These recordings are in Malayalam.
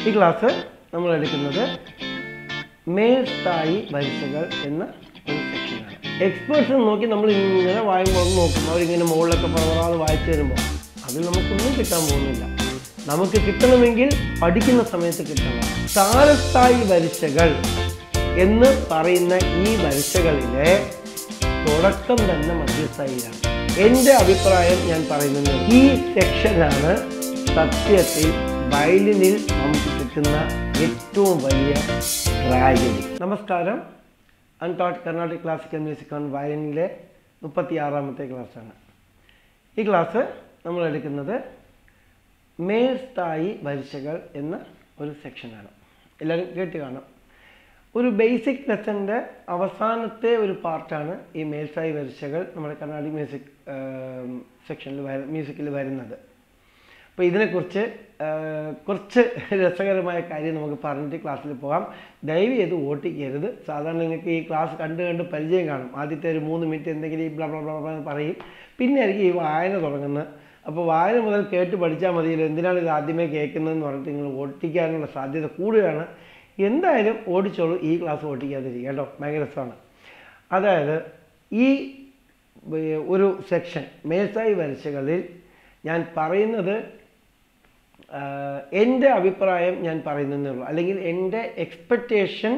ഈ ക്ലാസ് നമ്മൾ എടുക്കുന്നത് മേൽസ്ഥായി വരിസകൾ എന്ന ഒരു സെക്ഷനാണ് എക്സ്പേർട്സ് നോക്കി നമ്മൾ ഇങ്ങനെ വായുമ്പോൾ നോക്കും അവരിങ്ങനെ മുകളിലൊക്കെ പറവറാതെ വായിച്ചു തരുമ്പോൾ അതിൽ നമുക്കൊന്നും കിട്ടാൻ പോകുന്നില്ല നമുക്ക് കിട്ടണമെങ്കിൽ പഠിക്കുന്ന സമയത്ത് കിട്ടണം താരസ്ഥായി വരിസകൾ എന്ന് പറയുന്ന ഈ വരിസകളിലെ തുടക്കം തന്നെ മധ്യസ്ഥായിലാണ് എൻ്റെ അഭിപ്രായം ഞാൻ പറയുന്നത് ഈ സെക്ഷനാണ് സത്യത്തിൽ വയലിനിൽ നമുക്ക് കിട്ടുന്ന ഏറ്റവും വലിയ ട്രാജഡി നമസ്കാരം untaught Carnatic classical music on വയലിനിലെ മുപ്പത്തി ആറാമത്തെ ക്ലാസ്സാണ് ഈ ക്ലാസ് നമ്മൾ എടുക്കുന്നത് മേൽസ്ഥായി വരിശകൾ എന്ന ഒരു സെക്ഷനാണ് എല്ലാവരും കേട്ട് കാണാം ഒരു ബേസിക് ലെസൻ്റെ അവസാനത്തെ ഒരു പാർട്ടാണ് ഈ മേൽസ്ഥായി വരിശകൾ നമ്മുടെ കർണാടിക് മ്യൂസിക് സെക്ഷനിൽ വര മ്യൂസിക്കിൽ വരുന്നത് അപ്പോൾ ഇതിനെക്കുറിച്ച് ആ, കുറച്ച് രസകരമായ കാര്യം നമുക്ക് പറഞ്ഞിട്ട് ക്ലാസ്സിൽ പോകാം ദയവ് ചെയ്ത് ഓട്ടിക്കരുത് സാധാരണ നിങ്ങൾക്ക് ഈ ക്ലാസ് കണ്ട് കണ്ട് പരിചയം കാണും ആദ്യത്തെ ഒരു മൂന്ന് മിനിറ്റ് എന്തെങ്കിലും ഈ ബ്ലാ ബ്ലാ ബ്ലാ ബ്ലാ എന്ന് പറയും പിന്നെ ആയിരിക്കും ഈ വായന തുടങ്ങുന്നത് അപ്പോൾ വായന മുതൽ കേട്ട് പഠിച്ചാൽ മതിയല്ലോ എന്തിനാണ് ഇത് ആദ്യമേ കേൾക്കുന്നതെന്ന് പറഞ്ഞിട്ട് നിങ്ങൾ ഓട്ടിക്കാനുള്ള സാധ്യത കൂടുതലാണ് എന്തായാലും ഓടിച്ചോളൂ ഈ ക്ലാസ് ഓട്ടിക്കാതിരിക്കുക കേട്ടോ ഭയങ്കര രസമാണ് അതായത് ഈ ഏർ, ഒരു സെക്ഷൻ മേൽസായി വരച്ചകളിൽ ഞാൻ പറയുന്നത് ആഹ്, എൻ്റെ അഭിപ്രായം ഞാൻ പറയുന്നതേ ഉള്ളൂ അല്ലെങ്കിൽ എൻ്റെ എക്സ്പെക്റ്റേഷൻ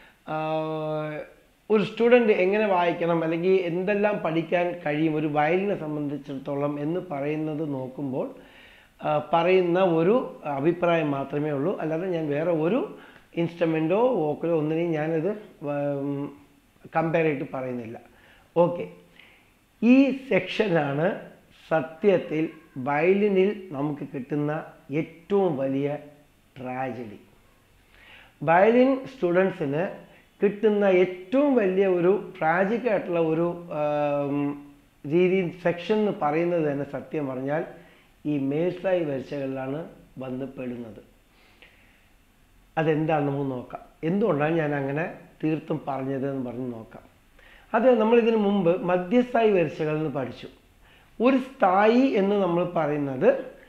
ഒരു സ്റ്റുഡൻറ്റ് എങ്ങനെ വായിക്കണം അല്ലെങ്കിൽ എന്തെല്ലാം പഠിക്കാൻ കഴിയും ഒരു വയലിനെ സംബന്ധിച്ചിടത്തോളം എന്ന് പറയുന്നത് നോക്കുമ്പോൾ ആഹ്, പറയുന്ന ഒരു അഭിപ്രായം മാത്രമേ ഉള്ളൂ അല്ലാതെ ഞാൻ വേറെ ഒരു ഇൻസ്ട്രുമെൻറ്റോ വോക്കലോ ഒന്നിനെയും ഞാനത് കമ്പയർ ചെയ്തിട്ട് പറയുന്നില്ല ഓക്കെ ഈ സെക്ഷനാണ് സത്യത്തിൽ വയലിനിൽ നമുക്ക് കിട്ടുന്ന ഏറ്റവും വലിയ ട്രാജഡി വയലിൻ സ്റ്റുഡൻസിന് കിട്ടുന്ന ഏറ്റവും വലിയ ഒരു ട്രാജിക് ആയിട്ടുള്ള ഒരു ആം, രീതി സെക്ഷൻ എന്ന് പറയുന്നത് തന്നെ സത്യം പറഞ്ഞാൽ ഈ മേൽസായി വരിച്ചകളിലാണ് ബന്ധപ്പെടുന്നത് അതെന്താണെന്ന് നമുക്ക് നോക്കാം എന്തുകൊണ്ടാണ് ഞാൻ അങ്ങനെ തീർത്തും പറഞ്ഞത് എന്ന് പറഞ്ഞ് നോക്കാം അത് നമ്മൾ ഇതിനു മുമ്പ് മധ്യസ്ഥായി വരിശകൾ എന്ന് പഠിച്ചു ഒരു സ്ഥായി എന്ന് നമ്മൾ പറയുന്നത്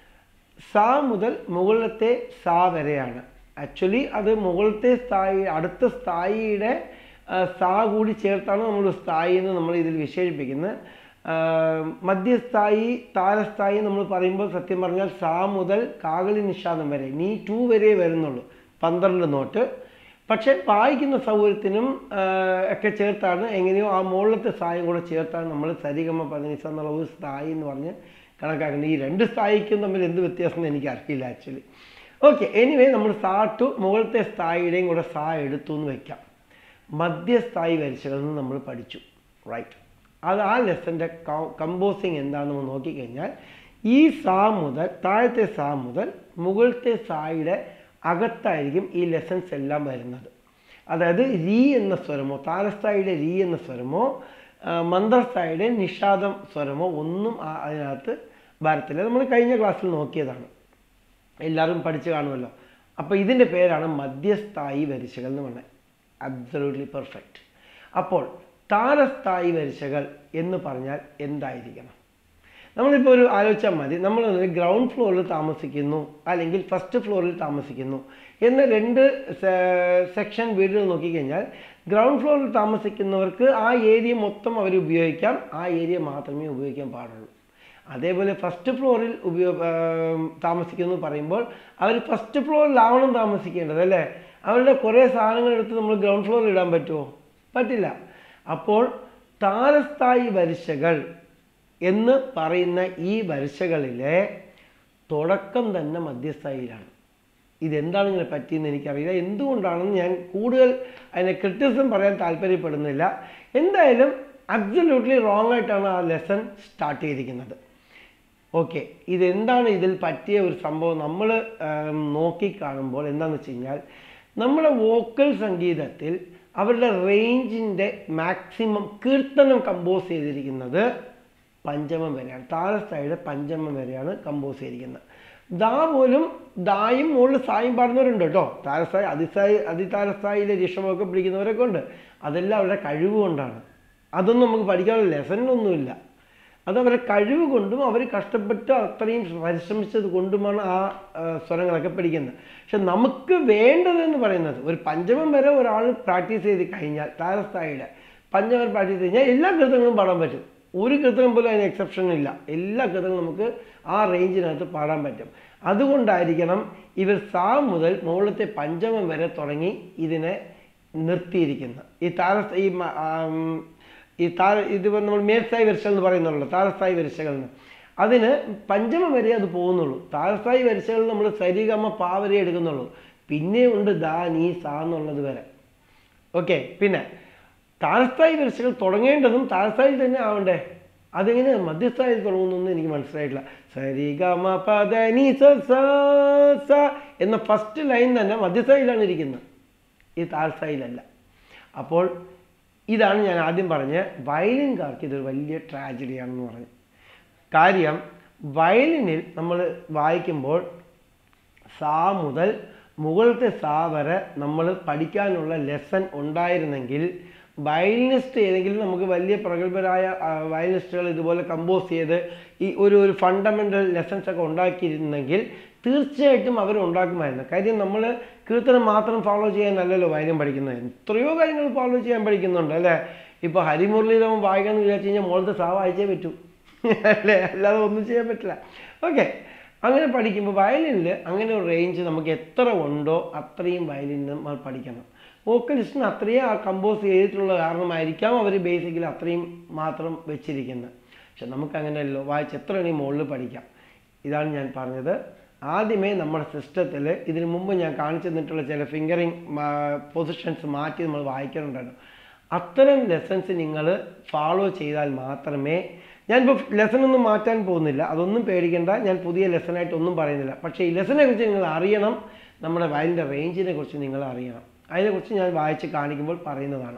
സാ മുതൽ മുകളിലത്തെ സാ വരെയാണ് ആക്ച്വലി അത് മുകളിലത്തെ സ്ഥായി അടുത്ത സ്ഥായിയുടെ ആ, സാ കൂടി ചേർത്താണ് നമ്മൾ സ്ഥായി എന്ന് നമ്മൾ ഇതിൽ വിശേഷിപ്പിക്കുന്നത് ആ, മധ്യസ്ഥായി താരസ്ഥായി നമ്മൾ പറയുമ്പോൾ സത്യം പറഞ്ഞാൽ സാ മുതൽ കാകളി നിഷാദം വരെ നീ ടു വരെ വരുന്നുള്ളൂ പന്ത്രണ്ട് നോട്ട് പക്ഷേ വായിക്കുന്ന സൗകര്യത്തിനും ആ, ഒക്കെ ചേർത്താണ് എങ്ങനെയോ ആ മുകളിലത്തെ സ്ഥായും കൂടെ ചേർത്താണ് നമ്മൾ സരിഗമ പതിനിസ എന്നുള്ള ഒരു സ്ഥായി എന്ന് പറഞ്ഞ് കണക്കാക്കുന്നത് ഈ രണ്ട് സ്ഥായിക്കും തമ്മിൽ എന്ത് വ്യത്യാസം എന്ന് എനിക്ക് അറിയില്ല ആക്ച്വലി ഓക്കെ എനിവേ നമ്മൾ സാ ടു മുകളിലത്തെ സ്ഥായിയുടെയും കൂടെ സാ എടുത്തു എന്ന് വെക്കാം മധ്യസ്ഥായി വരിച്ചതെന്ന് നമ്മൾ പഠിച്ചു റൈറ്റ് അത് ആ ലെസൻ്റെ കമ്പോസിങ് എന്താണെന്ന് നോക്കിക്കഴിഞ്ഞാൽ ഈ സാ മുതൽ താഴത്തെ സാ മുതൽ മുകളിലത്തെ സായുടെ അകത്തായിരിക്കും ഈ ലെസൺസ് എല്ലാം വരുന്നത് അതായത് രീ എന്ന സ്വരമോ താരസ്ഥായിയുടെ രീ എന്ന സ്വരമോ ആ, മന്ദസ്ഥായിയുടെ നിഷാദം സ്വരമോ ഒന്നും ആ- അതിനകത്ത് വരത്തില്ല നമ്മൾ കഴിഞ്ഞ ക്ലാസ്സിൽ നോക്കിയതാണ് എല്ലാവരും പഠിച്ചു കാണുമല്ലോ അപ്പോൾ ഇതിൻ്റെ പേരാണ് മധ്യസ്ഥായി വരിശകൾ എന്ന് പറഞ്ഞത് അബ്സലൂട്ട്ലി പെർഫെക്റ്റ് അപ്പോൾ താരസ്ഥായി വരിശകൾ എന്ന് പറഞ്ഞാൽ എന്തായിരിക്കണം നമ്മളിപ്പോൾ ഒരു ആലോചിച്ചാൽ മതി നമ്മൾ ഗ്രൗണ്ട് ഫ്ലോറിൽ താമസിക്കുന്നു അല്ലെങ്കിൽ ഫസ്റ്റ് ഫ്ലോറിൽ താമസിക്കുന്നു എന്ന രണ്ട് സെക്ഷൻ വീടുകൾ നോക്കിക്കഴിഞ്ഞാൽ ഗ്രൗണ്ട് ഫ്ലോറിൽ താമസിക്കുന്നവർക്ക് ആ ഏരിയ മൊത്തം അവർ ഉപയോഗിക്കാം ആ ഏരിയ മാത്രമേ ഉപയോഗിക്കാൻ പാടുള്ളൂ അതേപോലെ ഫസ്റ്റ് ഫ്ലോറിൽ ഉപയോഗ താമസിക്കുന്നു പറയുമ്പോൾ അവർ ഫസ്റ്റ് ഫ്ലോറിലാവണം താമസിക്കേണ്ടത് അല്ലേ അവരുടെ കുറേ സാധനങ്ങൾ എടുത്ത് നമ്മൾ ഗ്രൗണ്ട് ഫ്ലോറിൽ ഇടാൻ പറ്റുമോ പറ്റില്ല അപ്പോൾ താരസ്ഥായി വരിശകൾ എന്ന് പറയുന്ന ഈ വരിശകളിലെ തുടക്കം തന്നെ മധ്യസ്ഥായിലാണ് ഇതെന്താണ് ഇങ്ങനെ പറ്റിയെന്ന് എനിക്കറിയില്ല എന്തുകൊണ്ടാണെന്ന് ഞാൻ കൂടുതൽ അതിനെ ക്രിറ്റിസം പറയാൻ താല്പര്യപ്പെടുന്നില്ല എന്തായാലും അബ്സല്യൂട്ട്ലി റോങ് ആയിട്ടാണ് ആ ലെസൺ സ്റ്റാർട്ട് ചെയ്തിരിക്കുന്നത് ഓക്കെ ഇതെന്താണ് ഇതിൽ പറ്റിയ ഒരു സംഭവം നമ്മൾ നോക്കിക്കാണുമ്പോൾ എന്താണെന്ന് വെച്ച് കഴിഞ്ഞാൽ നമ്മുടെ വോക്കൽ സംഗീതത്തിൽ അവരുടെ റേഞ്ചിൻ്റെ മാക്സിമം കീർത്തനം കമ്പോസ് ചെയ്തിരിക്കുന്നത് പഞ്ചമം വരെയാണ് താരസ്ഥായിയുടെ പഞ്ചമം വരെയാണ് കമ്പോസ് ചെയ്തിരിക്കുന്നത് ദാ പോലും ദായും മുകളിൽ സായും പാടുന്നവരുണ്ട് കേട്ടോ താരസ്ഥായി അതിസ്ഥായി അതിതാരസ്ഥായിലെ ഋഷഭമൊക്കെ പിടിക്കുന്നവരൊക്കെ ഉണ്ട് അതെല്ലാം അവരുടെ കഴിവ് കൊണ്ടാണ് അതൊന്നും നമുക്ക് പഠിക്കാനുള്ള ലെസനൊന്നുമില്ല അത് അവരുടെ കഴിവ് കൊണ്ടും അവർ കഷ്ടപ്പെട്ട് അത്രയും പരിശ്രമിച്ചത് കൊണ്ടുമാണ് ആ ആ, സ്വരങ്ങളൊക്കെ പഠിക്കുന്നത് പക്ഷെ നമുക്ക് വേണ്ടതെന്ന് പറയുന്നത് ഒരു പഞ്ചമം വരെ ഒരാൾ പ്രാക്ടീസ് ചെയ്ത് കഴിഞ്ഞാൽ താരസ്ഥായിയുടെ പഞ്ചമം പ്രാക്ടീസ് ചെയ്ത് കഴിഞ്ഞാൽ എല്ലാ കൃതങ്ങളും പാടാൻ പറ്റും ഒരു കൃതം പോലും അതിന് എക്സെപ്ഷൻ ഇല്ല എല്ലാ കൃതങ്ങളും നമുക്ക് ആ റേഞ്ചിനകത്ത് പാടാൻ പറ്റും അതുകൊണ്ടായിരിക്കണം ഇവർ സാ മുതൽ മുകളിലത്തെ പഞ്ചമം വരെ തുടങ്ങി ഇതിനെ നിർത്തിയിരിക്കുന്നത് ഈ താര ഈ മ- ആം, ഈ താര ഇത് നമ്മൾ മേൽസ്ഥായി വരിശകൾ എന്ന് പറയുന്നുള്ളൂ താരസ്ഥായി വരിശകൾ എന്ന് അതിന് പഞ്ചമം വരെ അത് പോകുന്നുള്ളൂ താരസ്ഥായി വരിശകൾ നമ്മൾ സരിഗമ പാ വരെ എടുക്കുന്നുള്ളൂ പിന്നെ ഉണ്ട് ദാ നീ സാ എന്നുള്ളത് വരെ ഓക്കെ പിന്നെ താരസ്ഥായി വരിശകൾ തുടങ്ങേണ്ടതും താരസ്ഥായിൽ തന്നെ ആവണ്ടേ അതെങ്ങനെ മധ്യസ്ഥായിൽ തുടങ്ങുന്നു എനിക്ക് മനസ്സിലായിട്ടില്ല സരി ഗമ പദ നി സ സ സ എന്ന ഫസ്റ്റ് ലൈൻ തന്നെ മധ്യസ്ഥായിലാണ് ഇരിക്കുന്നത് ഈ താരസ്ഥായിലല്ല അപ്പോൾ ഇതാണ് ഞാൻ ആദ്യം പറഞ്ഞ വയലിൻകാർക്ക് ഇതൊരു വലിയ ട്രാജഡിയാണെന്ന് പറഞ്ഞു കാര്യം വയലിനിൽ നമ്മൾ വായിക്കുമ്പോൾ സാ മുതൽ മുകളിലത്തെ സാ വരെ നമ്മൾ പഠിക്കാനുള്ള ലെസൺ ഉണ്ടായിരുന്നെങ്കിൽ വയലിനിസ്റ്റ് ഏതെങ്കിലും നമുക്ക് വലിയ പ്രഗത്ഭരായ ആ, വയലിനിസ്റ്റുകൾ ഇതുപോലെ കമ്പോസ് ചെയ്ത് ഈ ഒരു ഒരു ഫണ്ടമെൻ്റൽ ലെസൺസ് ഒക്കെ ഉണ്ടാക്കിയിരുന്നെങ്കിൽ തീർച്ചയായിട്ടും അവർ ഉണ്ടാക്കുമായിരുന്നു കാര്യം നമ്മൾ കീർത്തനം മാത്രം ഫോളോ ചെയ്യാനല്ലല്ലോ വയലിൻ പഠിക്കുന്നത് എത്രയോ കാര്യങ്ങൾ ഫോളോ ചെയ്യാൻ പഠിക്കുന്നുണ്ട് അല്ലേ ഇപ്പോൾ ഹരിമുരളീരവൻ വായിക്കാമെന്ന് വിചാരിച്ചു കഴിഞ്ഞാൽ മുകളിലത്തെ സാ വായിച്ചേ പറ്റൂ അല്ലേ അല്ലാതെ ഒന്നും ചെയ്യാൻ പറ്റില്ല ഓക്കെ അങ്ങനെ പഠിക്കുമ്പോൾ വയലിനിൽ അങ്ങനെ ഒരു റേഞ്ച് നമുക്ക് എത്ര ഉണ്ടോ അത്രയും വയലിൻ നമ്മൾ പഠിക്കണം വോക്കലിസ്റ്റിന് അത്രയും ആ കമ്പോസ് ചെയ്തിട്ടുള്ള കാരണമായിരിക്കാം അവർ ബേസിക്കലി അത്രയും മാത്രം വെച്ചിരിക്കുന്നത് പക്ഷെ നമുക്ക് അങ്ങനെയല്ലോ വായിച്ച് എത്ര വേണമെങ്കിൽ മുകളിൽ പഠിക്കാം ഇതാണ് ഞാൻ പറഞ്ഞത് ആദ്യമേ നമ്മുടെ സിസ്റ്റത്തിൽ ഇതിനു മുമ്പ് ഞാൻ കാണിച്ചു തന്നിട്ടുള്ള ചില ഫിംഗറിങ് പൊസിഷൻസ് മാറ്റി നമ്മൾ വായിക്കാറുണ്ടായിരുന്നു അത്തരം ലെസൺസ് നിങ്ങൾ ഫോളോ ചെയ്താൽ മാത്രമേ ഞാനിപ്പോൾ ലെസൺ ഒന്നും മാറ്റാൻ പോകുന്നില്ല അതൊന്നും പേടിക്കേണ്ട ഞാൻ പുതിയ ലെസണായിട്ട് ഒന്നും പറയുന്നില്ല പക്ഷേ ഈ ലെസനെ കുറിച്ച് നിങ്ങൾ അറിയണം നമ്മുടെ വയലിൻ്റെ റേഞ്ചിനെ കുറിച്ച് നിങ്ങൾ അറിയണം അതിനെക്കുറിച്ച് ഞാൻ വായിച്ച് കാണിക്കുമ്പോൾ പറയുന്നതാണ്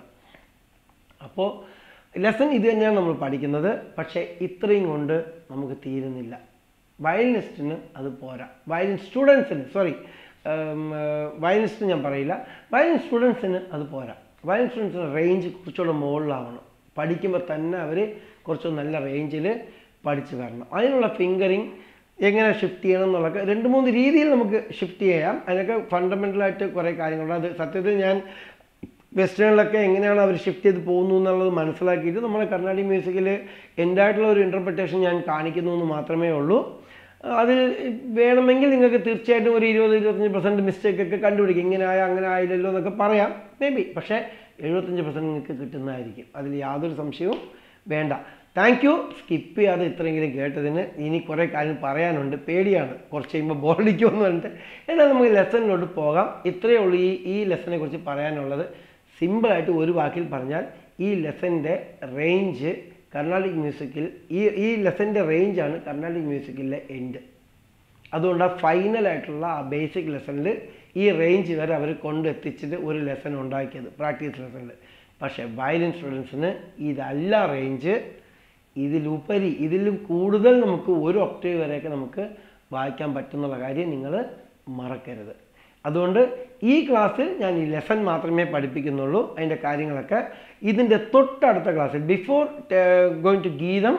അപ്പോൾ ലെസൺ ഇത് തന്നെയാണ് നമ്മൾ പഠിക്കുന്നത് പക്ഷേ ഇത്രയും കൊണ്ട് നമുക്ക് തീരുന്നില്ല വയലിനിസ്റ്റിന് അത് പോരാ വയലിൻ സ്റ്റുഡൻസിന് സോറി വയലിനിസ്റ്റ് ഞാൻ പറയില്ല വയലിൻ സ്റ്റുഡൻസിന് അത് പോരാ വയലിൻ സ്റ്റുഡൻസിന് റേഞ്ച് കുറച്ചുകൂടെ മുകളിലാവണം പഠിക്കുമ്പോൾ തന്നെ അവർ കുറച്ച് നല്ല റേഞ്ചിൽ പഠിച്ച് വരണം അതിനുള്ള ഫിംഗറിങ് എങ്ങനെ ഷിഫ്റ്റ് ചെയ്യണം എന്നുള്ളതൊക്കെ രണ്ട് മൂന്ന് രീതിയിൽ നമുക്ക് ഷിഫ്റ്റ് ചെയ്യാം അതിനൊക്കെ ഫണ്ടമെൻ്റലായിട്ട് കുറേ കാര്യങ്ങളുണ്ട് അത് സത്യത്തിൽ ഞാൻ വെസ്റ്റേണിലൊക്കെ എങ്ങനെയാണ് അവർ ഷിഫ്റ്റ് ചെയ്ത് പോകുന്നു എന്നുള്ളത് മനസ്സിലാക്കിയിട്ട് നമ്മുടെ കർണാടിക് മ്യൂസിക്കിൽ എൻ്റെ ആയിട്ടുള്ള ഒരു ഇൻ്റർപ്രിറ്റേഷൻ ഞാൻ കാണിക്കുന്നു എന്ന് മാത്രമേ ഉള്ളൂ അതിൽ വേണമെങ്കിൽ നിങ്ങൾക്ക് തീർച്ചയായിട്ടും ഒരു ഇരുപത് ഇരുപത്തഞ്ച് പെർസെൻറ്റ് മിസ്റ്റേക്ക് ഒക്കെ കണ്ടുപിടിക്കും ഇങ്ങനെ ആയ അങ്ങനെ ആയില്ലല്ലോ എന്നൊക്കെ പറയാം മേ ബി പക്ഷേ എഴുപത്തഞ്ച് പെർസെൻറ്റ് നിങ്ങൾക്ക് കിട്ടുന്നതായിരിക്കും അതിൽ യാതൊരു സംശയവും വേണ്ട താങ്ക് യു സ്കിപ്പ് ചെയ്യാതെ ഇത്രയെങ്കിലും കേട്ടതിന് ഇനി കുറേ കാര്യം പറയാനുണ്ട് പേടിയാണ് കുറച്ച് കഴിയുമ്പോൾ ബോർഡിക്കുമെന്ന് പറഞ്ഞിട്ട് എന്നാൽ നമുക്ക് ലെസണിലോട്ട് പോകാം ഇത്രയേ ഉള്ളൂ ഈ ഈ ലെസനെ കുറിച്ച് പറയാനുള്ളത് സിമ്പിളായിട്ട് ഒരു വാക്കിൽ പറഞ്ഞാൽ ഈ ലെസൻ്റെ റേഞ്ച് കർണാടിക് മ്യൂസിക്കിൽ ഈ ഈ ലെസൻ്റെ റേഞ്ചാണ് കർണാടിക് മ്യൂസിക്കിലെ എൻഡ് അതുകൊണ്ട് ആ ഫൈനലായിട്ടുള്ള ആ ബേസിക് ലെസണിൽ ഈ റേഞ്ച് വരെ അവർ കൊണ്ടെത്തിച്ചിട്ട് ഒരു ലെസൺ ഉണ്ടാക്കിയത് പ്രാക്ടീസ് ലെസണിൽ പക്ഷേ വയലിൻ സ്റ്റുഡൻസിന് ഇതല്ല റേഞ്ച് ഇതിലുപരി ഇതിലും കൂടുതൽ നമുക്ക് ഒരു ഒക്ടേവ് വരെയൊക്കെ നമുക്ക് വായിക്കാൻ പറ്റുന്നുള്ള കാര്യം നിങ്ങൾ മറക്കരുത് അതുകൊണ്ട് ഈ ക്ലാസ്സിൽ ഞാൻ ഈ ലെസൺ മാത്രമേ പഠിപ്പിക്കുന്നുള്ളൂ അതിൻ്റെ കാര്യങ്ങളൊക്കെ ഇതിൻ്റെ തൊട്ടടുത്ത ക്ലാസ്സിൽ ബിഫോർ ഗോയിങ് ടു ഗീതം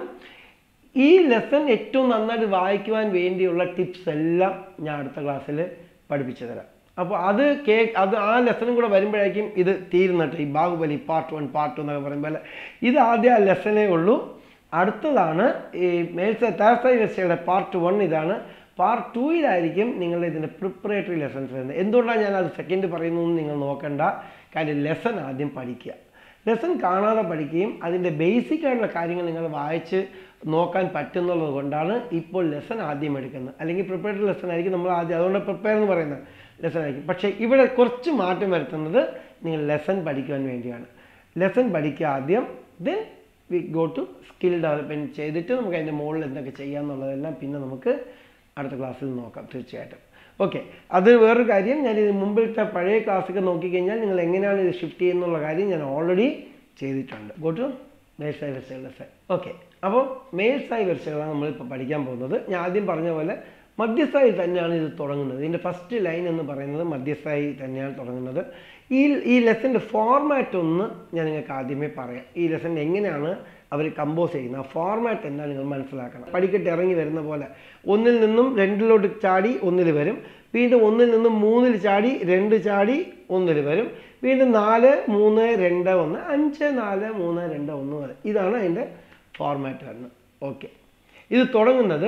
ഈ ലെസൺ ഏറ്റവും നന്നായിട്ട് വായിക്കുവാൻ വേണ്ടിയുള്ള ടിപ്സ് എല്ലാം ഞാൻ അടുത്ത ക്ലാസ്സിൽ പഠിപ്പിച്ചു തരാം അപ്പോൾ അത് കേ അത് ആ ലെസണും കൂടെ വരുമ്പോഴേക്കും ഇത് തീരുന്നിട്ട് ഈ Baahubali part one part two എന്നൊക്കെ പറയുമ്പോൾ ഇത് ആദ്യം ആ ലെസനേ ഉള്ളൂ അടുത്തതാണ് ഈ മേൽസ താർസായി വെസ്റ്റയുടെ പാർട്ട് വൺ ഇതാണ് പാർട്ട് ടൂയിലായിരിക്കും നിങ്ങളുടെ ഇതിൻ്റെ പ്രിപ്പറേറ്ററി ലെസൺസ് വരുന്നത് എന്തുകൊണ്ടാണ് ഞാൻ അത് സെക്കൻഡ് പറയുന്നതെന്ന് നിങ്ങൾ നോക്കണ്ട കാര്യം ലെസൺ ആദ്യം പഠിക്കുക ലെസൺ കാണാതെ പഠിക്കുകയും അതിൻ്റെ ബേസിക് ആയിട്ടുള്ള കാര്യങ്ങൾ നിങ്ങൾ വായിച്ച് നോക്കാൻ പറ്റുന്നുള്ളത് കൊണ്ടാണ് ഇപ്പോൾ ലെസൺ ആദ്യം എടുക്കുന്നത് അല്ലെങ്കിൽ പ്രിപ്പറേറ്ററി ലെസൺ ആയിരിക്കും നമ്മൾ ആദ്യം അതുകൊണ്ട് പ്രിപ്പയർ എന്ന് പറയുന്നത് ലെസൺ ആയിരിക്കും പക്ഷേ ഇവിടെ കുറച്ച് മാറ്റം വരുത്തുന്നത് നിങ്ങൾ ലെസൺ പഠിക്കുവാൻ വേണ്ടിയാണ് ലെസൺ പഠിക്കുക ആദ്യം then we go to skill development ചെയ്തിട്ട് നമുക്ക് അതിൻ്റെ മുകളിൽ എന്തൊക്കെ ചെയ്യാമെന്നുള്ളതെല്ലാം പിന്നെ നമുക്ക് അടുത്ത ക്ലാസ്സിൽ നോക്കാം തീർച്ചയായിട്ടും ഓക്കെ അത് വേറൊരു കാര്യം ഞാൻ ഇത് മുമ്പിലത്തെ പഴയ ക്ലാസ്സൊക്കെ നോക്കിക്കഴിഞ്ഞാൽ നിങ്ങൾ എങ്ങനെയാണ് ഇത് ഷിഫ്റ്റ് ചെയ്യുന്നുള്ള കാര്യം ഞാൻ ഓൾറെഡി ചെയ്തിട്ടുണ്ട് ഗോ ടു മേൽസായി വെർച്ചകളുടെ സൈ ഓക്കെ അപ്പോൾ മേൽസായി വെർച്ചകളാണ് നമ്മളിപ്പോൾ പഠിക്കാൻ പോകുന്നത് ഞാൻ ആദ്യം പറഞ്ഞ പോലെ മധ്യസ്ഥായി തന്നെയാണ് ഇത് തുടങ്ങുന്നത് ഇതിൻ്റെ ഫസ്റ്റ് ലൈൻ എന്ന് പറയുന്നത് മധ്യസ്ഥായി തന്നെയാണ് തുടങ്ങുന്നത് ഈ ഈ ലെസൻ്റെ ഫോർമാറ്റ് ഒന്ന് ഞാൻ നിങ്ങൾക്ക് ആദ്യമേ പറയാം ഈ ലെസൺ എങ്ങനെയാണ് അവർ കമ്പോസ് ചെയ്യുന്നത് ആ ഫോർമാറ്റ് എന്താ നിങ്ങൾ മനസ്സിലാക്കണം പടിക്കെട്ട് ഇറങ്ങി വരുന്ന പോലെ ഒന്നിൽ നിന്നും രണ്ടിലോട്ട് ചാടി ഒന്നിൽ വരും വീണ്ടും ഒന്നിൽ നിന്നും മൂന്നിൽ ചാടി രണ്ട് ചാടി ഒന്നിൽ വരും വീണ്ടും നാല് മൂന്ന് രണ്ട് ഒന്ന് അഞ്ച് നാല് മൂന്ന് രണ്ട് ഒന്ന് വരെ ഇതാണ് അതിൻ്റെ ഫോർമാറ്റ് വരുന്നത് ഓക്കെ ഇത് തുടങ്ങുന്നത്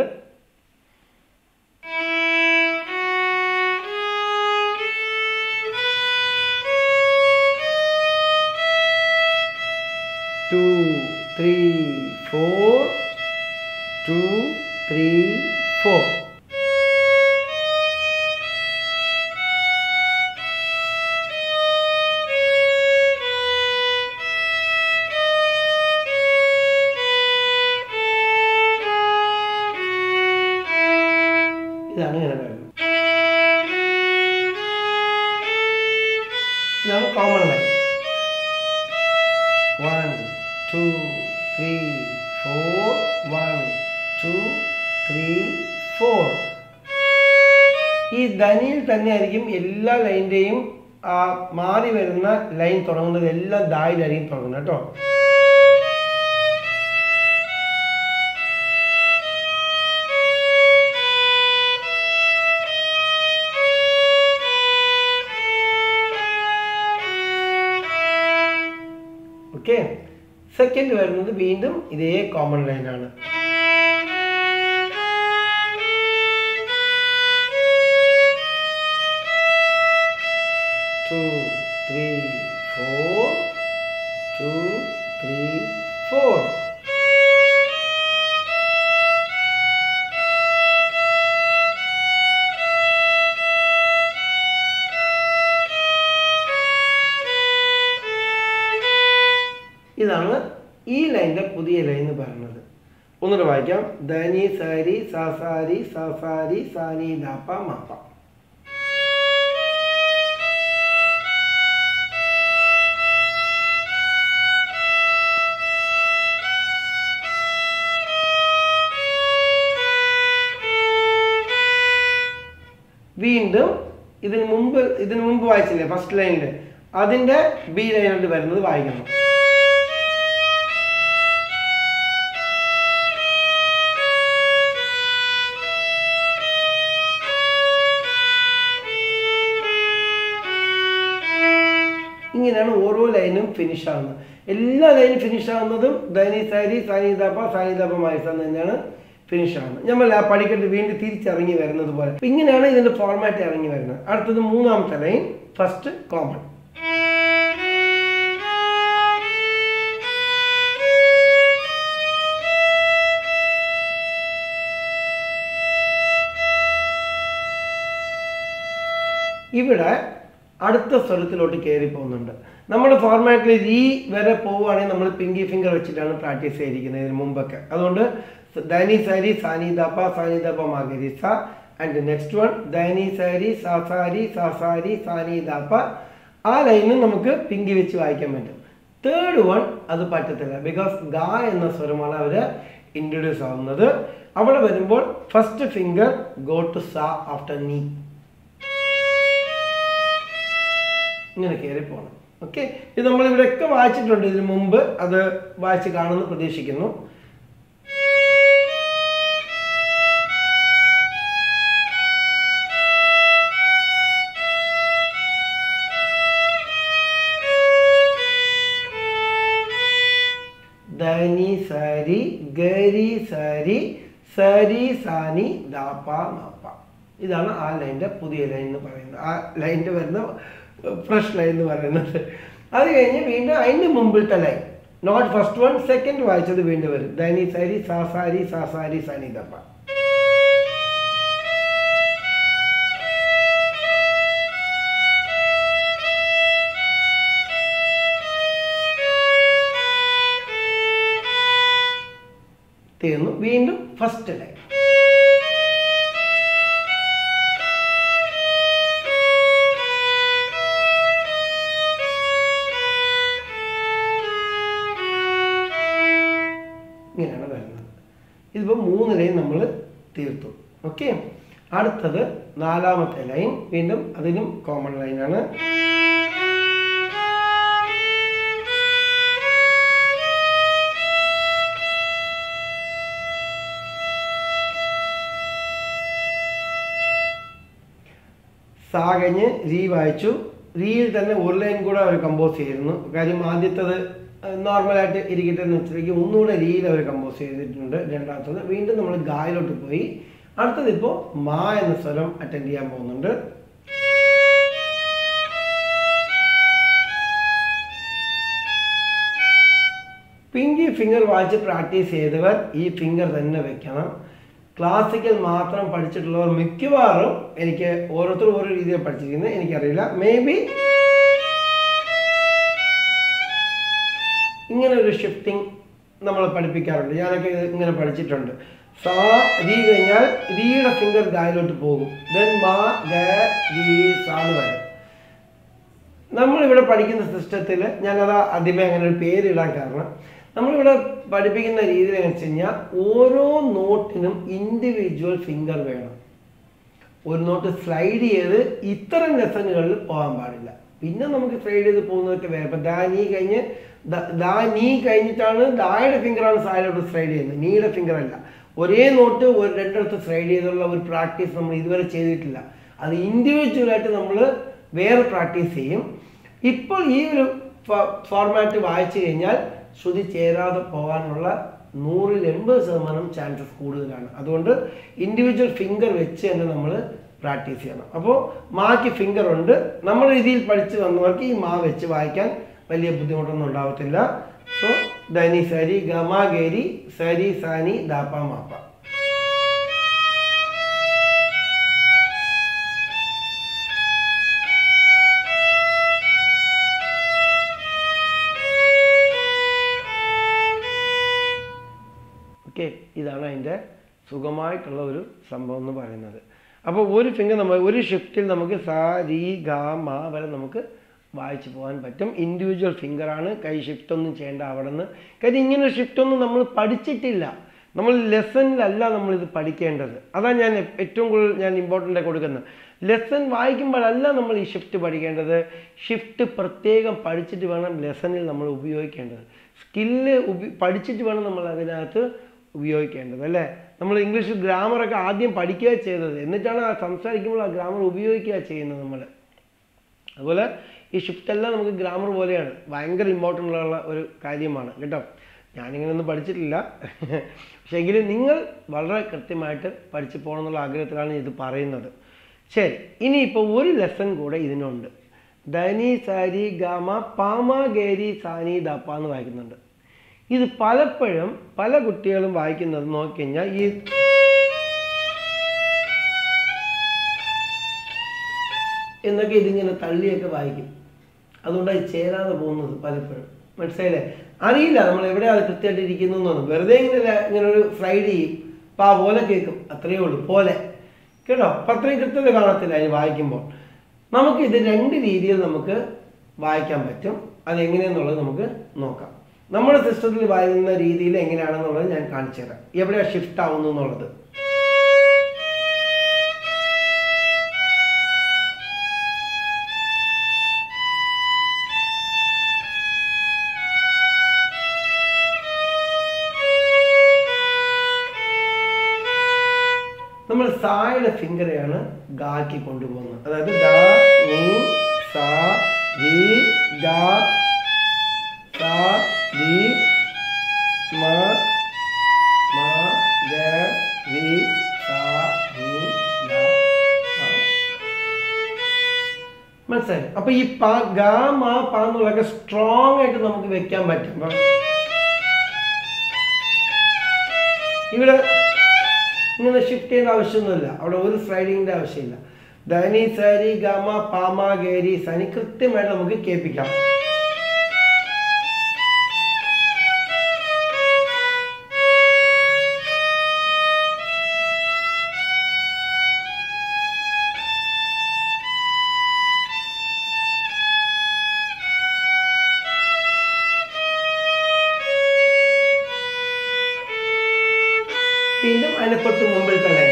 two three four two three four ഇതാണ് ഇങ്ങനെ വരുന്നത് ഇതാണ് common line one two three four one two three four ഈ ധനിയിൽ തന്നെയായിരിക്കും എല്ലാ ലൈൻ്റെയും ആ മാറി വരുന്ന ലൈൻ തുടങ്ങുന്നത് എല്ലാം ദായിലായിരിക്കും തുടങ്ങുന്നത് കേട്ടോ ഓക്കെ സെക്കൻഡ് വരുന്നത് വീണ്ടും ഇതേ കോമൺ ലൈനാണ് two three four two three four ഇതാണ് ഈ ലൈനിന്റെ പുതിയ ലൈൻ എന്ന് പറയുന്നത് ഒന്നുകൂടെ വായിക്കാം ധനി സാരി സാസാരി സാസാരി സാനി ദാപ്പ മാപ്പ വീണ്ടും ഇതിന് മുമ്പ് ഇതിന് മുമ്പ് വായിച്ചില്ലേ ഫസ്റ്റ് ലൈനിൽ അതിന്റെ ബി ലൈനിലോട്ട് വരുന്നത് വായിക്കണം ഇങ്ങനെയാണ് ഓരോ ലൈനും ഫിനിഷ് ആകുന്നത് എല്ലാ ലൈനും ഫിനിഷ് ആകുന്നതും ധനി സാരി സാനിദാപ്പ സാനിദാപ്പ മായസം തന്നെയാണ് ഫിനിഷ് ആകുന്നത് നമ്മൾ ആ പടിക്കെട്ട് വീണ്ടും തിരിച്ചിറങ്ങി വരുന്നത് പോലെ അപ്പൊ ഇങ്ങനെയാണ് ഇതിന്റെ ഫോർമാറ്റ് ഇറങ്ങി വരുന്നത് അടുത്തത് മൂന്നാമത്തെ ലൈൻ ഫസ്റ്റ് കോമൺ ഇവിടെ അടുത്ത സ്വരത്തിലോട്ട് കയറി പോകുന്നുണ്ട് നമ്മുടെ ഫോർമാറ്റിൽ ഈ വരെ പോവുകയാണെങ്കിൽ നമ്മൾ പിങ്കി ഫിംഗർ വെച്ചിട്ടാണ് പ്രാക്ടീസ് ചെയ്തിരിക്കുന്നത് ഇതിന് മുമ്പൊക്കെ അതുകൊണ്ട് ധനി സാരി സാനി ദപ്പ സാനി ദപ്പ മാഗരി സ ആൻഡ് നെക്സ്റ്റ് വൺ ധനി സാരി സാസാരി സാസാരി സാനി ദപ്പ ആ ലൈനും നമുക്ക് പിങ്കി വെച്ച് വായിക്കാൻ പറ്റും തേർഡ് വൺ അത് പറ്റത്തില്ല ബിക്കോസ് ഗ എന്ന സ്വരമാണ് അവർ ഇൻട്രൊഡ്യൂസ് ആവുന്നത് അവിടെ വരുമ്പോൾ ഫസ്റ്റ് ഫിംഗർ ഗോ ടു സ ആഫ്റ്റർ നീ ഇങ്ങനെ കയറി പോകണം ഓക്കെ ഇത് നമ്മൾ ഇവിടെയൊക്കെ വായിച്ചിട്ടുണ്ട് ഇതിനു മുമ്പ് അത് വായിച്ച് കാണുമെന്ന് പ്രതീക്ഷിക്കുന്നു ധനി സരി ഗരി സരി സരി സാനി ദാപ്പ മാപ്പ ഇതാണ് ആ ലൈൻ്റെ പുതിയ ലൈൻ എന്ന് പറയുന്നത് ആ ലൈൻ്റെ വരുന്ന ഫ്രഷ് ലൈൻ എന്ന് പറയുന്നത് അത് കഴിഞ്ഞ് വീണ്ടും അതിന് മുമ്പിലത്തെ line note first one second വായിച്ചത് വീണ്ടും വരും ധനി സരി സാസാരി സാസാരി സാനി ദപ്പ തീർന്നു വീണ്ടും ഫസ്റ്റ് ലൈൻ ഇങ്ങനെയാണ് വരുന്നത് ഇതിപ്പോൾ മൂന്ന് ലൈൻ നമ്മൾ തീർത്തു ഓക്കെ അടുത്തത് നാലാമത്തെ ലൈൻ വീണ്ടും അതിനും കോമൺ ലൈനാണ് സാ കഴിഞ്ഞ് രീ വായിച്ചു രീയിൽ തന്നെ ഒരു ലൈൻ കൂടെ അവർ കമ്പോസ് ചെയ്തിരുന്നു കാര്യം ആദ്യത്തത് നോർമലായിട്ട് ഇരിക്കട്ടെ എന്ന് വെച്ചിട്ടുണ്ടെങ്കിൽ ഒന്നുകൂടെ രീതിയിൽ അവർ കമ്പോസ് ചെയ്തിട്ടുണ്ട് രണ്ടാമത്തത് വീണ്ടും നമ്മൾ ഗായിലോട്ട് പോയി അടുത്തത് ഇപ്പോൾ മാ എന്ന സ്വരം അറ്റൻഡ് ചെയ്യാൻ പോകുന്നുണ്ട് പിങ്കി ഫിംഗർ വായിച്ച് പ്രാക്ടീസ് ചെയ്തവർ ഈ ഫിംഗർ തന്നെ വെക്കണം ക്ലാസിക്കൽ മാത്രം പഠിച്ചിട്ടുള്ളവർ മിക്കവാറും എനിക്ക് ഓരോരുത്തരും ഓരോ രീതിയിൽ പഠിച്ചിരിക്കുന്നത് എനിക്കറിയില്ല മേ ബി ഇങ്ങനെ ഒരു ഷിഫ്റ്റിംഗ് നമ്മൾ പഠിപ്പിക്കാറുണ്ട് ഞാനൊക്കെ ഇത് ഇങ്ങനെ പഠിച്ചിട്ടുണ്ട് സാ രീ കഴിഞ്ഞാൽ രീയുടെ ഫിംഗർ ഗായിലോട്ട് പോകും ദെൻ മാ ഗ രീ സാ എന്ന് വരും നമ്മളിവിടെ പഠിക്കുന്ന സിസ്റ്റത്തിൽ ഞാനത് ആദ്യമേ അങ്ങനെ ഒരു പേരിടാൻ കാരണം നമ്മളിവിടെ പഠിപ്പിക്കുന്ന രീതി എന്ന് വെച്ച് കഴിഞ്ഞാൽ ഓരോ നോട്ടിനും ഇൻഡിവിജ്വൽ ഫിംഗർ വേണം ഒരു നോട്ട് സ്ലൈഡ് ചെയ്ത് ഇത്തരം ലെസണുകളിൽ പോകാൻ പാടില്ല പിന്നെ നമുക്ക് സ്ലൈഡ് ചെയ്ത് പോകുന്നതൊക്കെ വേറെ ഇപ്പം ദാ നീ കഴിഞ്ഞ് ദ- ദാ നീ കഴിഞ്ഞിട്ടാണ് ദായുടെ ഫിംഗറാണ് സായിലോട്ട് സ്ലൈഡ് ചെയ്യുന്നത് നീയുടെ ഫിംഗർ അല്ല ഒരേ നോട്ട് ഒരു രണ്ടിടത്ത് സ്ലൈഡ് ചെയ്തുള്ള ഒരു പ്രാക്ടീസ് നമ്മൾ ഇതുവരെ ചെയ്തിട്ടില്ല അത് ഇൻഡിവിജ്വലായിട്ട് നമ്മൾ വേറെ പ്രാക്ടീസ് ചെയ്യും ഇപ്പോൾ ഈ ഒരു ഫോർമാറ്റ് വായിച്ചു കഴിഞ്ഞാൽ ശ്രുതി ചേരാതെ പോകാനുള്ള നൂറിൽ എൺപത് ശതമാനം ചാൻസസ് കൂടുതലാണ് അതുകൊണ്ട് ഇൻഡിവിജ്വൽ ഫിംഗർ വെച്ച് തന്നെ നമ്മൾ പ്രാക്ടീസ് ചെയ്യണം അപ്പോൾ മാക്ക് ഫിംഗർ ഉണ്ട് നമ്മൾ രീതിയിൽ പഠിച്ച് വന്നവർക്ക് ഈ മാ വെച്ച് വായിക്കാൻ വലിയ ബുദ്ധിമുട്ടൊന്നും ഉണ്ടാവത്തില്ല സോ ധനി സരി ഗമ ഗേരി സരി സാനി ദാപ്പ മാപ്പ ഓക്കെ ഇതാണ് അതിൻ്റെ സുഖമായിട്ടുള്ള ഒരു സംഭവം എന്ന് പറയുന്നത് അപ്പോൾ ഒരു ഫിംഗർ നമ്മൾ ഒരു ഷിഫ്റ്റിൽ നമുക്ക് സാ രീ ഗ മ വരെ നമുക്ക് വായിച്ചു പോകാൻ പറ്റും ഇൻഡിവിജ്വൽ ഫിംഗറാണ് കൈ ഷിഫ്റ്റ് ഒന്നും ചെയ്യേണ്ട അവിടെ നിന്ന് കാര്യം ഇങ്ങനെ ഷിഫ്റ്റ് ഒന്നും നമ്മൾ പഠിച്ചിട്ടില്ല നമ്മൾ ലെസണിലല്ല നമ്മളിത് പഠിക്കേണ്ടത് അതാണ് ഞാൻ ഏറ്റവും കൂടുതൽ ഞാൻ ഇമ്പോർട്ടൻ്റ് കൊടുക്കുന്നത് ലെസൺ വായിക്കുമ്പോഴല്ല നമ്മൾ ഈ ഷിഫ്റ്റ് പഠിക്കേണ്ടത് ഷിഫ്റ്റ് പ്രത്യേകം പഠിച്ചിട്ട് വേണം ലെസണിൽ നമ്മൾ ഉപയോഗിക്കേണ്ടത് സ്കില്ല് ഉപ പഠിച്ചിട്ട് വേണം നമ്മൾ അതിനകത്ത് ഉപയോഗിക്കേണ്ടത് അല്ലേ നമ്മൾ ഇംഗ്ലീഷ് ഗ്രാമറൊക്കെ ആദ്യം പഠിക്കുക ചെയ്തത് എന്നിട്ടാണ് ആ സംസാരിക്കുമ്പോൾ ആ ഗ്രാമർ ഉപയോഗിക്കുക ചെയ്യുന്നത് നമ്മൾ അതുപോലെ ഈ ഷിഫ്റ്റ് എല്ലാം നമുക്ക് ഗ്രാമർ പോലെയാണ് ഭയങ്കര ഇമ്പോർട്ടൻ്റ് ഉള്ള ഒരു കാര്യമാണ് കേട്ടോ ഞാനിങ്ങനെ ഒന്നും പഠിച്ചിട്ടില്ല പക്ഷേ എങ്കിലും നിങ്ങൾ വളരെ കൃത്യമായിട്ട് പഠിച്ചു പോകണം എന്നുള്ള ആഗ്രഹത്തിലാണ് ഇത് പറയുന്നത് ശരി ഇനിയിപ്പോൾ ഒരു ലെസൺ കൂടെ ഇതിനുണ്ട് ധനി സാരി ഗാമ പാമ ഗേരി സാനി ദപ്പ എന്ന് വായിക്കുന്നുണ്ട് ഇത് പലപ്പോഴും പല കുട്ടികളും വായിക്കുന്നത് നോക്കിക്കഴിഞ്ഞാൽ ഈ എന്നൊക്കെ ഇതിങ്ങനെ തള്ളിയൊക്കെ വായിക്കും അതുകൊണ്ടാണ് ഇത് ചേരാതെ പോകുന്നത് പലപ്പോഴും മനസ്സിലായില്ലേ അറിയില്ല നമ്മൾ എവിടെയാണ് കൃത്യമായിട്ട് ഇരിക്കുന്നു എന്നൊന്നും വെറുതെ ഇങ്ങനെ ഇങ്ങനെ ഒരു സ്ലൈഡ് ചെയ്യും പാ പോലെ കേൾക്കും അത്രയേ ഉള്ളൂ പോലെ കേട്ടോ അപ്പം അത്രയും കൃത്യത കാണത്തില്ല അതിന് വായിക്കുമ്പോൾ നമുക്ക് ഇത് രണ്ട് രീതിയിൽ നമുക്ക് വായിക്കാൻ പറ്റും അതെങ്ങനെയെന്നുള്ളത് നമുക്ക് നോക്കാം നമ്മുടെ സിസ്റ്റത്തിൽ വായിക്കുന്ന രീതിയിൽ എങ്ങനെയാണെന്നുള്ളത് ഞാൻ കാണിച്ചു തരാം എവിടെയാണ് ഷിഫ്റ്റ് ആവുന്നു എന്നുള്ളത് നമ്മൾ സായുടെ ഫിംഗറെയാണ് ഗാക്കി കൊണ്ടുപോകുന്നത് അതായത് ദ നീ സാ രി ഗ സാ രി മ മ ഗ രി സാ രി ഗ സ. മനസ്സിലായി അപ്പൊ ഈ പ ഗ മ പ എന്നുള്ളതൊക്കെ സ്ട്രോങ് ആയിട്ട് നമുക്ക് വെക്കാൻ പറ്റും ഇപ്പം ഇവിടെ ഇങ്ങനെ ഷിഫ്റ്റ് ചെയ്യേണ്ട ആവശ്യമൊന്നുമില്ല അവിടെ ഒരു സ്ലൈഡിങ്ങിന്റെ ആവശ്യമില്ല ധനി സരി ഗമ പാമ ഗേരി സനി കൃത്യമായിട്ട് നമുക്ക് കേൾപ്പിക്കാം വീണ്ടും അതിനെ തൊട്ട് മുമ്പിൽ തന്നെ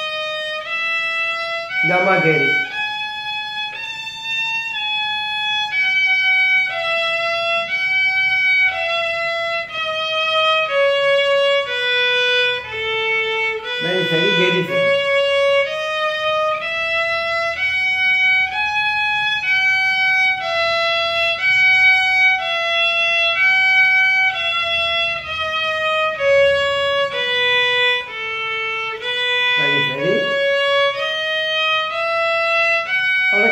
ഗമ ഗേരി ധനി സരി ഗേരി സരി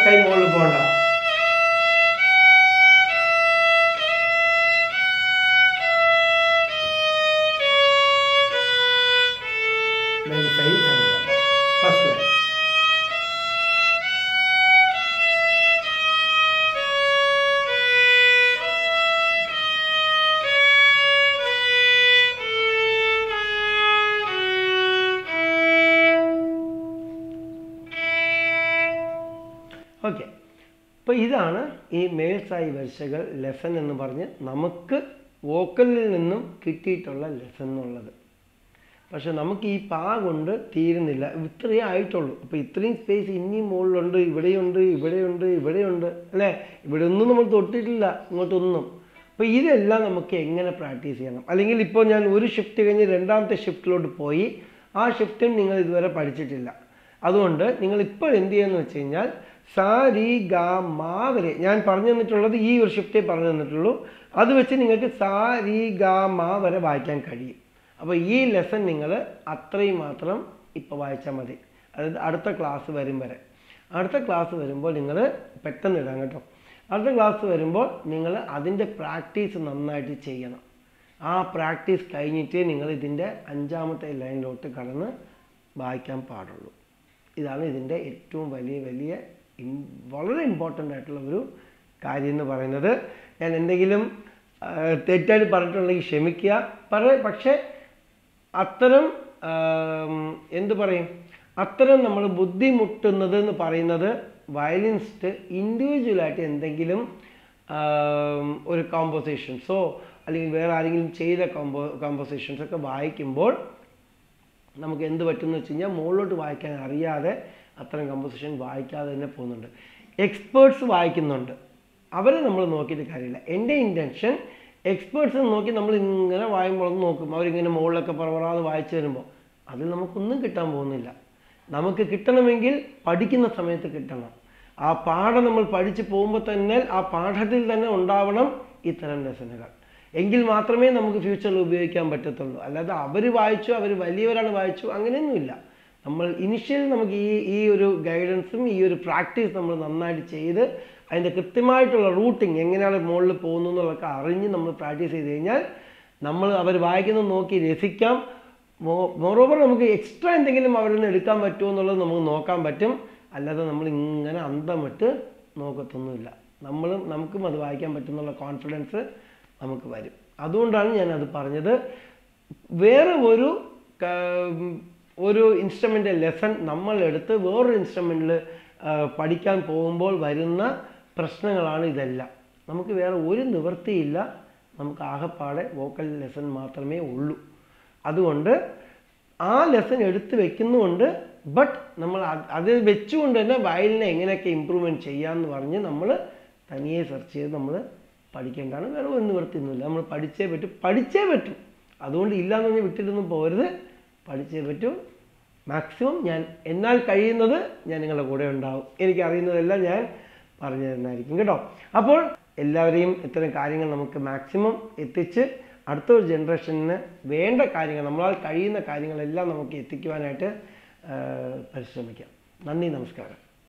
കൈ മുകളിൽ പോകണ്ട Very side hand. First line. Okay അപ്പോൾ ഇതാണ് ഈ മേൽസായി വരിശകൾ ലെസൺ എന്ന് പറഞ്ഞ് നമുക്ക് വോക്കലിൽ നിന്നും കിട്ടിയിട്ടുള്ള ലെസൺ എന്നുള്ളത് പക്ഷെ നമുക്ക് ഈ പാ കൊണ്ട് തീരുന്നില്ല ഇത്രയേ ആയിട്ടുള്ളൂ അപ്പോൾ ഇത്രയും സ്പേസ് ഇനിയും മുകളിലുണ്ട് ഇവിടെയുണ്ട് ഇവിടെയുണ്ട് ഇവിടെയുണ്ട് അല്ലേ ഇവിടെ ഒന്നും നമ്മൾ തൊട്ടിട്ടില്ല ഇങ്ങോട്ടൊന്നും അപ്പോൾ ഇതെല്ലാം നമുക്ക് എങ്ങനെ പ്രാക്ടീസ് ചെയ്യണം അല്ലെങ്കിൽ ഇപ്പോൾ ഞാൻ ഒരു ഷിഫ്റ്റ് കഴിഞ്ഞ് രണ്ടാമത്തെ ഷിഫ്റ്റിലോട്ട് പോയി ആ ഷിഫ്റ്റും നിങ്ങൾ ഇതുവരെ പഠിച്ചിട്ടില്ല അതുകൊണ്ട് നിങ്ങൾ ഇപ്പോൾ എന്ത് ചെയ്യുമെന്ന് വെച്ച് കഴിഞ്ഞാൽ സാ രി ഗ മാ വരെ ഞാൻ പറഞ്ഞു തന്നിട്ടുള്ളത് ഈ ഒരു ഷിഫ്റ്റേ പറഞ്ഞു തന്നിട്ടുള്ളൂ അത് വെച്ച് നിങ്ങൾക്ക് സാ രി ഗ മാ വരെ വായിക്കാൻ കഴിയും അപ്പോൾ ഈ ലെസൺ നിങ്ങൾ അത്രയും മാത്രം ഇപ്പോൾ വായിച്ചാൽ മതി അതായത് അടുത്ത ക്ലാസ് വരും വരെ അടുത്ത ക്ലാസ് വരുമ്പോൾ നിങ്ങൾ പെട്ടെന്ന് ഇടാം കേട്ടോ അടുത്ത ക്ലാസ് വരുമ്പോൾ നിങ്ങൾ അതിൻ്റെ പ്രാക്ടീസ് നന്നായിട്ട് ചെയ്യണം ആ പ്രാക്ടീസ് കഴിഞ്ഞിട്ടേ നിങ്ങൾ ഇതിൻ്റെ അഞ്ചാമത്തെ ലൈനിലോട്ട് കടന്ന് വായിക്കാൻ പാടുള്ളൂ ഇതാണ് ഇതിൻ്റെ ഏറ്റവും വലിയ വലിയ ഇം- വളരെ ഇമ്പോർട്ടൻ്റ് ആയിട്ടുള്ള ഒരു കാര്യം എന്ന് പറയുന്നത് ഞാൻ എന്തെങ്കിലും ആ, തെറ്റായിട്ട് പറഞ്ഞിട്ടുണ്ടെങ്കിൽ ക്ഷമിക്കുക പറ പക്ഷേ അത്തരം ആം, എന്ത് പറയും അത്തരം നമ്മൾ ബുദ്ധിമുട്ടുന്നത് എന്ന് പറയുന്നത് വയലിനിസ്റ്റ് ഇൻഡിവിജ്വലായിട്ട് എന്തെങ്കിലും ആം, ഒരു കോമ്പോസിഷൻസോ അല്ലെങ്കിൽ വേറെ ആരെങ്കിലും ചെയ്ത കോമ്പോ കോമ്പോസിഷൻസ് ഒക്കെ വായിക്കുമ്പോൾ നമുക്ക് എന്ത് പറ്റുമെന്ന് വെച്ച് കഴിഞ്ഞാൽ മുകളിലോട്ട് വായിക്കാൻ അറിയാതെ അത്തരം കമ്പോസിഷൻ വായിക്കാതെ തന്നെ പോകുന്നുണ്ട് എക്സ്പേർട്സ് വായിക്കുന്നുണ്ട് അവരെ നമ്മൾ നോക്കിയിട്ട് കാര്യമില്ല എൻ്റെ ഇൻറ്റൻഷൻ എക്സ്പേർട്സ് നോക്കി നമ്മൾ ഇങ്ങനെ വായുമ്പോഴൊന്നും നോക്കും അവരിങ്ങനെ മുകളിലൊക്കെ പറവറാതെ വായിച്ചു വരുമ്പോൾ അതിൽ നമുക്കൊന്നും കിട്ടാൻ പോകുന്നില്ല നമുക്ക് കിട്ടണമെങ്കിൽ പഠിക്കുന്ന സമയത്ത് കിട്ടണം ആ പാഠം നമ്മൾ പഠിച്ചു പോകുമ്പോൾ തന്നെ ആ പാഠത്തിൽ തന്നെ ഉണ്ടാവണം ഇത്തരം ലെസനുകൾ എങ്കിൽ മാത്രമേ നമുക്ക് ഫ്യൂച്ചറിൽ ഉപയോഗിക്കാൻ പറ്റത്തുള്ളൂ അല്ലാതെ അവർ വായിച്ചു അവർ വലിയവരാണ് വായിച്ചു അങ്ങനെയൊന്നുമില്ല നമ്മൾ ഇനിഷ്യൽ നമുക്ക് ഈ ഈ ഒരു ഗൈഡൻസും ഈ ഒരു പ്രാക്ടീസ് നമ്മൾ നന്നായിട്ട് ചെയ്ത് അതിൻ്റെ കൃത്യമായിട്ടുള്ള റൂട്ടിങ് എങ്ങനെയാണ് മുകളിൽ പോകുന്നു എന്നുള്ളതൊക്കെ അറിഞ്ഞ് നമ്മൾ പ്രാക്ടീസ് ചെയ്ത് കഴിഞ്ഞാൽ നമ്മൾ അവർ വായിക്കുന്നത് നോക്കി രസിക്കാം മോറോവർ നമുക്ക് എക്സ്ട്രാ എന്തെങ്കിലും അവരിൽ നിന്ന് എടുക്കാൻ പറ്റുമോ എന്നുള്ളത് നമുക്ക് നോക്കാൻ പറ്റും അല്ലാതെ നമ്മൾ ഇങ്ങനെ അന്തം വിട്ട് നോക്കത്തൊന്നുമില്ല നമ്മളും നമുക്കും അത് വായിക്കാൻ പറ്റുന്നുള്ള കോൺഫിഡൻസ് നമുക്ക് വരും അതുകൊണ്ടാണ് ഞാൻ അത് പറഞ്ഞത് വേറെ ഒരു ക- ഒരു ഇൻസ്ട്രുമെൻ്റ് ലെസൺ നമ്മൾ എടുത്ത് വേറൊരു ഇൻസ്ട്രുമെൻറ്റിൽ പഠിക്കാൻ പോകുമ്പോൾ വരുന്ന പ്രശ്നങ്ങളാണ് ഇതെല്ലാം നമുക്ക് വേറെ ഒരു നിവൃത്തിയില്ല നമുക്ക് ആകപ്പാടെ വോക്കൽ ലെസൺ മാത്രമേ ഉള്ളൂ അതുകൊണ്ട് ആ ലെസൺ എടുത്ത് വെക്കുന്നുണ്ട് ബട്ട് നമ്മൾ അത് അത് വെച്ചുകൊണ്ട് തന്നെ വയലിനെ എങ്ങനെയൊക്കെ ഇമ്പ്രൂവ്മെൻറ്റ് ചെയ്യാമെന്ന് പറഞ്ഞ് നമ്മൾ തനിയെ സെർച്ച് ചെയ്ത് നമ്മൾ പഠിക്കേണ്ടതാണ് വേറെ ഒരു നിവൃത്തിയൊന്നുമില്ല നമ്മൾ പഠിച്ചേ പറ്റും പഠിച്ചേ പറ്റും അതുകൊണ്ട് ഇല്ലാന്ന് പറഞ്ഞ് വിട്ടിട്ടൊന്നും പോകരുത് പഠിച്ചേ പറ്റൂ മാക്സിമം ഞാൻ എന്നാൽ കഴിയുന്നത് ഞാൻ നിങ്ങളുടെ കൂടെ ഉണ്ടാവും എനിക്ക് അറിയുന്നതെല്ലാം ഞാൻ പറഞ്ഞു തരുന്നതായിരിക്കും കേട്ടോ അപ്പോൾ എല്ലാവരെയും ഇത്തരം കാര്യങ്ങൾ നമുക്ക് മാക്സിമം എത്തിച്ച് അടുത്ത ഒരു ജനറേഷന് വേണ്ട കാര്യങ്ങൾ നമ്മളാൽ കഴിയുന്ന കാര്യങ്ങളെല്ലാം നമുക്ക് എത്തിക്കുവാനായിട്ട് ആ, പരിശ്രമിക്കാം നന്ദി നമസ്കാരം